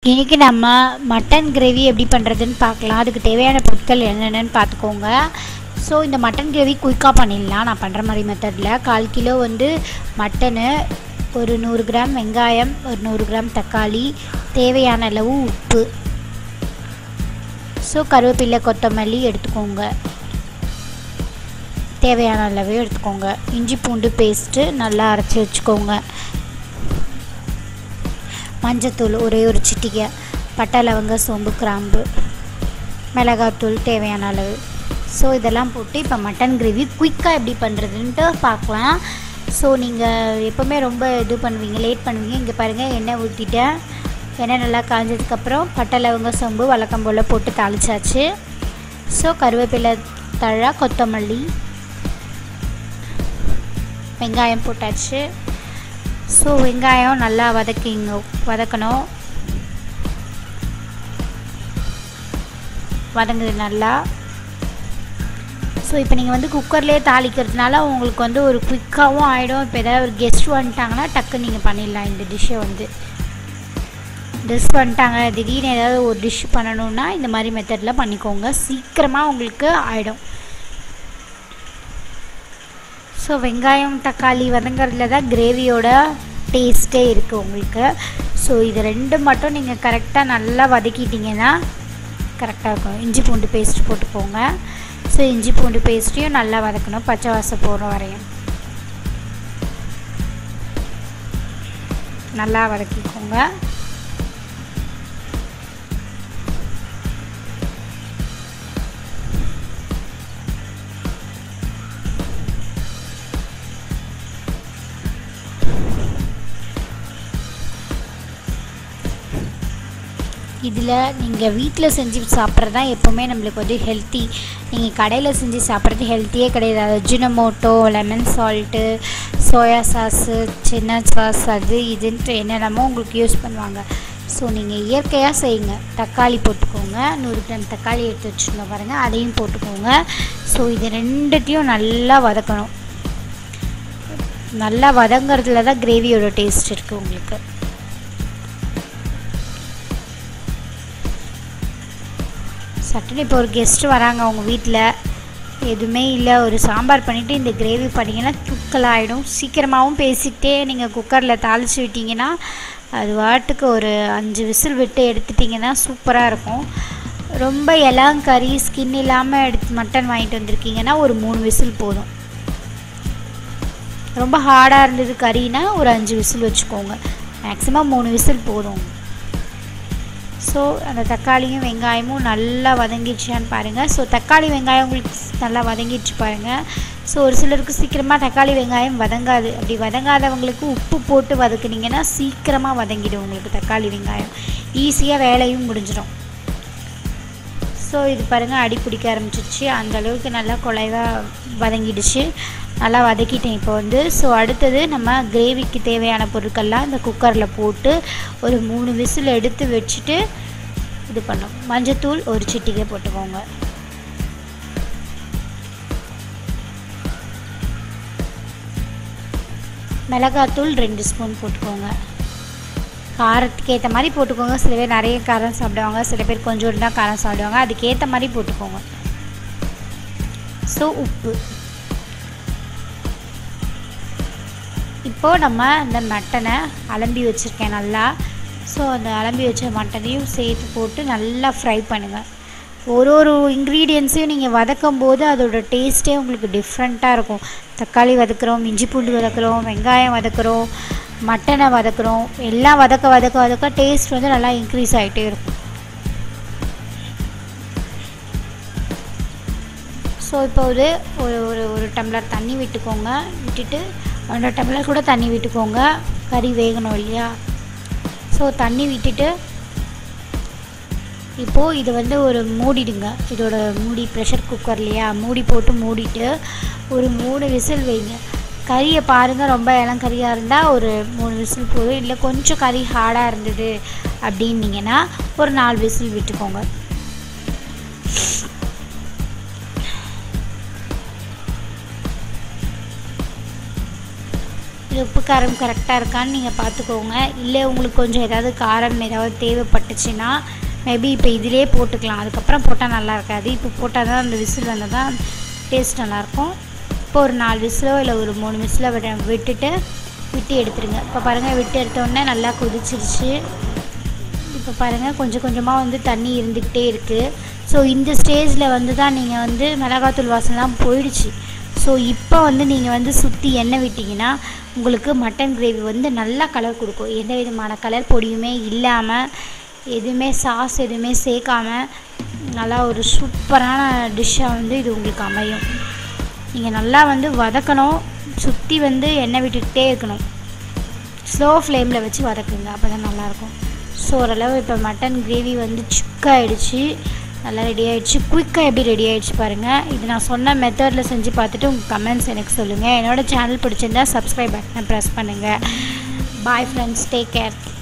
இன்றைக்கி நம்ம mutton gravy எப்படி பண்ணுறதுன்னு பார்க்கலாம் அதுக்கு தேவையான பொருட்கள் என்னென்னு பார்த்துக்கோங்க ஸோ இந்த மட்டன் கிரேவி குயிக்காக பண்ணிடலாம் நான் பண்ணுற மாதிரி மெத்தடில் கால் கிலோ வந்து மட்டனு ஒரு நூறு கிராம் வெங்காயம் ஒரு நூறு கிராம் தக்காளி தேவையான அளவு உப்பு ஸோ கருவேப்பிலை கொத்தமல்லி எடுத்துக்கோங்க தேவையான அளவு எடுத்துக்கோங்க இஞ்சி பூண்டு பேஸ்ட்டு நல்லா அரைச்சி வச்சுக்கோங்க மஞ்சத்தூள் ஒரே ஒரு சிட்டிகை பட்டை லவங்க சோம்பு கிராம்பு மிளகாத்தூள் தேவையான அளவு ஸோ இதெல்லாம் போட்டு இப்போ மட்டன் கிரேவி குயிக்காக எப்படி பண்ணுறதுன்ட்டு பார்க்கலாம் ஸோ நீங்கள் எப்போவுமே ரொம்ப இது பண்ணுவீங்க லேட் பண்ணுவீங்க இங்கே பாருங்கள் எண்ணெய் ஊற்றிட்டேன் எண்ணெய் நல்லா காஞ்சதுக்கப்புறம் பட்டை லவங்க சோம்பு வழக்கம் போல் போட்டு தாளிச்சாச்சு ஸோ கருவேப்பிலை தழை கொத்தமல்லி வெங்காயம் போட்டாச்சு ஸோ வெங்காயம் நல்லா வதக்கிங்க வதக்கணும் வதங்குது நல்லா ஸோ இப்போ நீங்கள் வந்து குக்கர்லேயே தாளிக்கிறதுனால உங்களுக்கு வந்து ஒரு குயிக்காகவும் ஆகிடும் இப்போ ஏதாவது ஒரு கெஸ்ட் வந்துட்டாங்கன்னா டக்கு நீங்கள் பண்ணிடலாம் இந்த டிஷ்ஷை வந்து கெஸ்ட் வந்துட்டாங்க திடீர்னு ஏதாவது ஒரு டிஷ் பண்ணணுன்னா இந்த மாதிரி மெத்தடில் பண்ணிக்கோங்க சீக்கிரமாக உங்களுக்கு ஆகிடும் ஸோ வெங்காயம் தக்காளி வதங்கிறதுல தான் கிரேவியோட டேஸ்ட்டே இருக்குது உங்களுக்கு ஸோ இது ரெண்டு மட்டும் நீங்கள் கரெக்டாக நல்லா வதக்கிட்டிங்கன்னா கரெக்டாக இருக்கும் இஞ்சி பூண்டு பேஸ்ட் போட்டுக்கோங்க ஸோ இஞ்சி பூண்டு பேஸ்ட்டையும் நல்லா வதக்கணும் பச்சை வாசம் போகிற வரையும் நல்லா வதக்கிக்கோங்க இதில் நீங்கள் வீட்டில் செஞ்சு சாப்பிட்றது தான் எப்போவுமே நம்மளுக்கு வந்து ஹெல்த்தி நீங்கள் கடையில் செஞ்சு சாப்பிட்றது ஹெல்த்தியே கிடையாது Ajinomoto lemon salt soya sauce சின்ன சாஸ் அது இதுன்ட்டு என்னென்னமோ உங்களுக்கு யூஸ் பண்ணுவாங்க ஸோ நீங்கள் இயற்கையாக செய்யுங்க தக்காளி போட்டுக்கோங்க நூறு கிராம் தக்காளி எடுத்து வச்சுருங்க பாருங்கள் அதையும் போட்டுக்கோங்க ஸோ இது ரெண்டுத்தையும் நல்லா வதக்கணும் நல்லா வதங்கிறதுல தான் கிரேவியோட டேஸ்ட் இருக்குது உங்களுக்கு சட்டுன்னு இப்போ ஒரு கெஸ்ட்டு வராங்க அவங்க வீட்டில் எதுவுமே இல்லை ஒரு சாம்பார் பண்ணிவிட்டு இந்த கிரேவி பண்ணிங்கன்னா குக்கல் ஆகிடும் சீக்கிரமாகவும் பேசிக்கிட்டே நீங்கள் குக்கரில் தாளித்து விட்டிங்கன்னா அது வாட்டுக்கு ஒரு அஞ்சு விசில் விட்டு எடுத்துட்டிங்கன்னா சூப்பராக இருக்கும் ரொம்ப இளம் கறி ஸ்கின் இல்லாமல் எடுத்து மட்டன் வாங்கிட்டு வந்திருக்கீங்கன்னா ஒரு மூணு விசில் போதும் ரொம்ப ஹார்டாக இருந்தது கறினா ஒரு அஞ்சு விசில் வச்சுக்கோங்க மேக்ஸிமம் மூணு விசில் போதும் ஸோ அந்த தக்காளியும் வெங்காயமும் நல்லா வதங்கிடுச்சான்னு பாருங்கள் ஸோ தக்காளி வெங்காயம் உங்களுக்கு நல்லா வதங்கிடுச்சு பாருங்கள் ஸோ ஒரு சிலருக்கு சீக்கிரமாக தக்காளி வெங்காயம் வதங்காது அப்படி வதங்காதவங்களுக்கு உப்பு போட்டு வதக்குனிங்கன்னா சீக்கிரமாக வதங்கிடும் உங்களுக்கு தக்காளி வெங்காயம் ஈஸியாக வேலையும் முடிஞ்சிடும் ஸோ இது பாருங்கள் அடி பிடிக்க ஆரம்பிச்சிருச்சு அந்த அளவுக்கு நல்லா குலைவாக வதங்கிடுச்சு நல்லா வதக்கிட்டேன் இப்போ வந்து ஸோ அடுத்தது நம்ம கிரேவிக்கு தேவையான பொருட்கள்லாம் இந்த குக்கரில் போட்டு ஒரு மூணு விசில் எடுத்து வச்சுட்டு இது பண்ணோம் மஞ்சத்தூள் ஒரு சிட்டிகை போட்டுக்கோங்க மிளகாத்தூள் ரெண்டு ஸ்பூன் போட்டுக்கோங்க காரத்துக்கு ஏற்ற மாதிரி போட்டுக்கோங்க சில பேர் நிறைய காரம் சாப்பிடுவாங்க சில பேர் கொஞ்சோண்டு தான் காரம் சாப்பிடுவாங்க அதுக்கேற்ற மாதிரி போட்டுக்கோங்க ஸோ உப்பு இப்போது நம்ம இந்த மட்டனை அலம்பி வச்சுருக்கேன் நல்லா ஸோ அந்த அலம்பி வச்ச மட்டனையும் சேர்த்து போட்டு நல்லா ஃப்ரை பண்ணுங்கள் ஒரு ஒரு இன்க்ரீடியன்ஸையும் நீங்கள் வதக்கும் போது அதோட டேஸ்ட்டே உங்களுக்கு டிஃப்ரெண்ட்டாக இருக்கும் தக்காளி வதக்குறோம் இஞ்சி பூண்டு வதக்குறோம் வெங்காயம் வதக்குறோம் மட்டனை வதக்குறோம் எல்லாம் வதக்க வதக்க வதக்க டேஸ்ட் வந்து நல்லா இன்க்ரீஸ் ஆகிட்டே இருக்கும் ஸோ இப்போ ஒரு ஒரு ஒரு ஒரு டம்ளர் தண்ணி விட்டுக்கோங்க விட்டுட்டு ஒன்றரை டம்ளர் கூட தண்ணி விட்டுக்கோங்க கறி வேகணும் இல்லையா ஸோ தண்ணி விட்டுட்டு இப்போது இது வந்து ஒரு மூடிடுங்க இதோட மூடி ப்ரெஷர் குக்கர் இல்லையா மூடி போட்டு மூடிட்டு ஒரு மூணு விசில் வைங்க கறியை பாருங்கள் ரொம்ப இளம் கறியாக இருந்தால் ஒரு மூணு விசில் போதும் இல்லை கொஞ்சம் கறி ஹார்டாக இருந்தது அப்படின்னீங்கன்னா ஒரு நாலு விசில் விட்டுக்கோங்க இது உப்பு காரம் கரெக்டாக இருக்கான்னு நீங்கள் பார்த்துக்கோங்க இல்லை உங்களுக்கு கொஞ்சம் ஏதாவது காரம் ஏதாவது தேவைப்பட்டுச்சுன்னா மேபி இப்போ இதிலே போட்டுக்கலாம் அதுக்கப்புறம் போட்டால் நல்லா இருக்காது இப்போ போட்டால் தான் அந்த விசில் வந்தால் தான் டேஸ்ட் நல்லாயிருக்கும் இப்போ ஒரு நாலு விசிலோ இல்லை ஒரு மூணு விசிலோ விட விட்டுட்டு விட்டு எடுத்துருங்க இப்போ பாருங்கள் விட்டு எடுத்தோடனே நல்லா கொதிச்சிருச்சு இப்போ பாருங்கள் கொஞ்சம் கொஞ்சமாக வந்து தண்ணி இருந்துக்கிட்டே இருக்குது ஸோ இந்த ஸ்டேஜில் வந்து தான் நீங்கள் வந்து மிளகாத்தூள் வாசனைலாம் போயிடுச்சு ஸோ இப்போ வந்து நீங்கள் வந்து சுற்றி எண்ணெய் விட்டிங்கன்னா உங்களுக்கு மட்டன் கிரேவி வந்து நல்லா கலர் கொடுக்கும் எந்த விதமான கலர் பொடியுமே இல்லாமல் எதுவுமே சாஸ் எதுவுமே சேர்க்காம நல்லா ஒரு சூப்பரான டிஷ்ஷாக வந்து இது உங்களுக்கு அமையும் நீங்கள் நல்லா வந்து வதக்கணும் சுற்றி வந்து எண்ணெய் விட்டுக்கிட்டே இருக்கணும் ஸ்லோ ஃப்ளேமில் வச்சு வதக்குங்க அப்போ தான் நல்லாயிருக்கும் ஸோ ஓரளவு இப்போ மட்டன் கிரேவி வந்து சுக்காயிடுச்சு நல்லா ரெடி ஆகிடுச்சு குயிக்காக எப்படி ரெடி ஆகிடுச்சு பாருங்கள் இது நான் சொன்ன மெத்தடில் செஞ்சு பார்த்துட்டு உங்கள் கமெண்ட்ஸ் எனக்கு சொல்லுங்கள் என்னோடய சேனல் பிடிச்சிருந்தா சப்ஸ்கிரைப் பட்டனை ப்ரெஸ் பண்ணுங்கள் பாய் ஃப்ரெண்ட்ஸ் டேக் கேர்